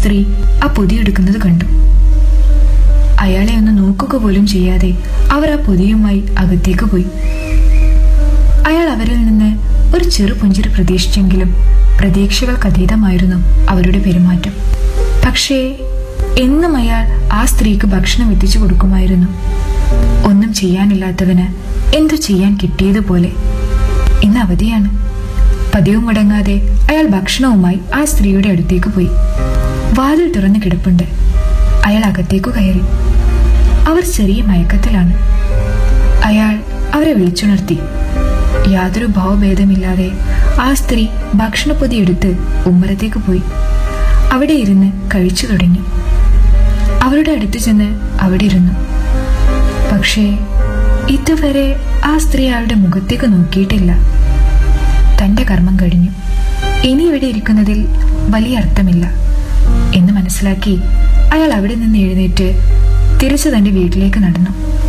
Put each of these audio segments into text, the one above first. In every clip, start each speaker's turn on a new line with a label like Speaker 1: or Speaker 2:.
Speaker 1: സ്ത്രീ ആ പൊതിയെടുക്കുന്നത് കണ്ടു അയാളെ ഒന്ന് നോക്കുക പോലും ചെയ്യാതെ അവർ ആ പൊതിയുമായി അകത്തേക്ക് പോയി അയാൾ അവരിൽ നിന്ന് ഒരു ചെറു പുഞ്ചിരി പ്രതീക്ഷിച്ചെങ്കിലും പ്രതീക്ഷകൾക്കതീതമായിരുന്നു അവരുടെ പെരുമാറ്റം പക്ഷേ എന്നും അയാൾ ആ സ്ത്രീക്ക് ഭക്ഷണം എത്തിച്ചു കൊടുക്കുമായിരുന്നു ഒന്നും ചെയ്യാനില്ലാത്തവന് എന്തു ചെയ്യാൻ കിട്ടിയതുപോലെ ഇന്ന് അവധിയാണ് പതിവ് മുടങ്ങാതെ അയാൾ ഭക്ഷണവുമായി ആ സ്ത്രീയുടെ അടുത്തേക്ക് പോയി വാതിൽ തുറന്നു കിടപ്പുണ്ട് അയാൾ അകത്തേക്ക് കയറി അവർ ചെറിയ മയക്കത്തിലാണ് അയാൾ അവരെ വിളിച്ചുണർത്തി യാതൊരു ഭാവഭേദമില്ലാതെ ആ സ്ത്രീ ഭക്ഷണപ്പൊതി എടുത്ത് ഉമ്മറത്തേക്ക് പോയി അവിടെ ഇരുന്ന് കഴിച്ചു തുടങ്ങി അവരുടെ അടുത്ത് ചെന്ന് അവിടെ ഇരുന്നു പക്ഷേ ഇതുവരെ ആ സ്ത്രീ അയാളുടെ മുഖത്തേക്ക് നോക്കിയിട്ടില്ല തന്റെ കർമ്മം കഴിഞ്ഞു ഇനി ഇവിടെ ഇരിക്കുന്നതിൽ വലിയ അർത്ഥമില്ല എന്ന് മനസ്സിലാക്കി അയാൾ അവിടെ നിന്ന് എഴുന്നേറ്റ് തിരിച്ചു തന്റെ വീട്ടിലേക്ക് നടന്നു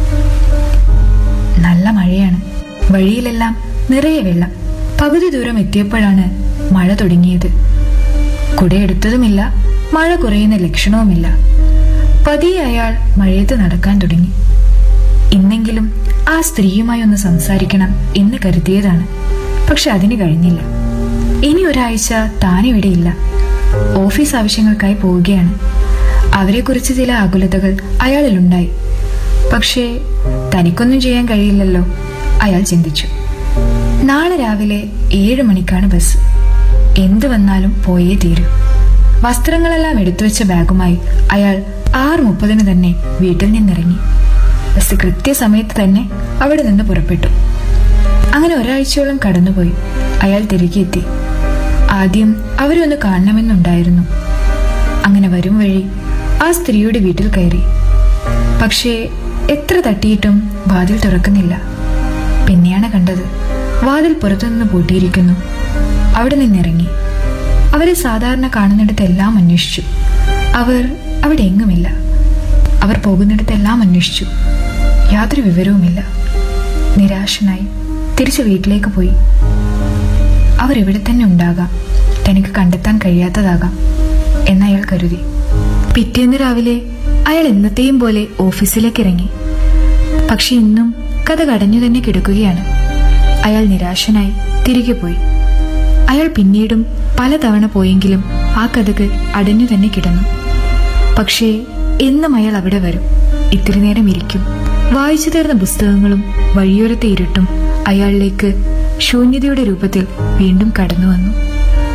Speaker 1: നല്ല മഴയാണ് വഴിയിലെല്ലാം നിറയെ വെള്ളം പകുതി ദൂരം എത്തിയപ്പോഴാണ് മഴ തുടങ്ങിയത് കുടയെടുത്തതുമില്ല മഴ കുറയുന്ന ലക്ഷണവുമില്ല പതിയെ അയാൾ മഴയത്ത് നടക്കാൻ തുടങ്ങി ഇന്നെങ്കിലും ആ സ്ത്രീയുമായി ഒന്ന് സംസാരിക്കണം എന്ന് കരുതിയതാണ് പക്ഷെ അതിന് കഴിഞ്ഞില്ല ഇനി ഒരാഴ്ച താനിവിടെയില്ല ഓഫീസ് ആവശ്യങ്ങൾക്കായി പോവുകയാണ് അവരെക്കുറിച്ച് ചില ആകുലതകൾ അയാളിലുണ്ടായി പക്ഷേ തനിക്കൊന്നും ചെയ്യാൻ കഴിയില്ലല്ലോ അയാൾ ചിന്തിച്ചു നാളെ രാവിലെ ഏഴ് മണിക്കാണ് ബസ് എന്തു വന്നാലും പോയേ തീരൂ വസ്ത്രങ്ങളെല്ലാം എടുത്തുവെച്ച ബാഗുമായി അയാൾ ആറ് മുപ്പതിന് തന്നെ വീട്ടിൽ നിന്നിറങ്ങി ബസ് കൃത്യസമയത്ത് തന്നെ അവിടെ നിന്ന് പുറപ്പെട്ടു അങ്ങനെ ഒരാഴ്ചയോളം കടന്നുപോയി അയാൾ തിരികെ എത്തി ആദ്യം അവരെ ഒന്ന് കാണണമെന്നുണ്ടായിരുന്നു അങ്ങനെ വരും വഴി ആ സ്ത്രീയുടെ വീട്ടിൽ കയറി പക്ഷേ എത്ര തട്ടിയിട്ടും വാതിൽ തുറക്കുന്നില്ല പിന്നെയാണ് കണ്ടത് വാതിൽ പുറത്തുനിന്ന് പൂട്ടിയിരിക്കുന്നു അവിടെ നിന്നിറങ്ങി അവരെ സാധാരണ കാണുന്നിടത്തെല്ലാം അന്വേഷിച്ചു അവർ അവിടെ എങ്ങുമില്ല അവർ പോകുന്നിടത്തെല്ലാം അന്വേഷിച്ചു യാതൊരു വിവരവുമില്ല നിരാശനായി തിരിച്ചു വീട്ടിലേക്ക് പോയി അവരെവിടെ തന്നെ ഉണ്ടാകാം തനിക്ക് കണ്ടെത്താൻ കഴിയാത്തതാകാം എന്നയാൾ കരുതി പിറ്റേന്ന് രാവിലെ അയാൾ എന്നത്തെയും പോലെ ഓഫീസിലേക്ക് ഇറങ്ങി പക്ഷെ ഇന്നും കഥ കടഞ്ഞു തന്നെ കിടക്കുകയാണ് അയാൾ നിരാശനായി തിരികെ പോയി അയാൾ പിന്നീടും പലതവണ പോയെങ്കിലും ആ കഥകൾ അടഞ്ഞു തന്നെ കിടന്നു പക്ഷേ എന്നും അയാൾ അവിടെ വരും ഇത്തിരി നേരം ഇരിക്കും വായിച്ചു തീർന്ന പുസ്തകങ്ങളും വഴിയോരത്തെ ഇരുട്ടും അയാളിലേക്ക് ശൂന്യതയുടെ രൂപത്തിൽ വീണ്ടും കടന്നു വന്നു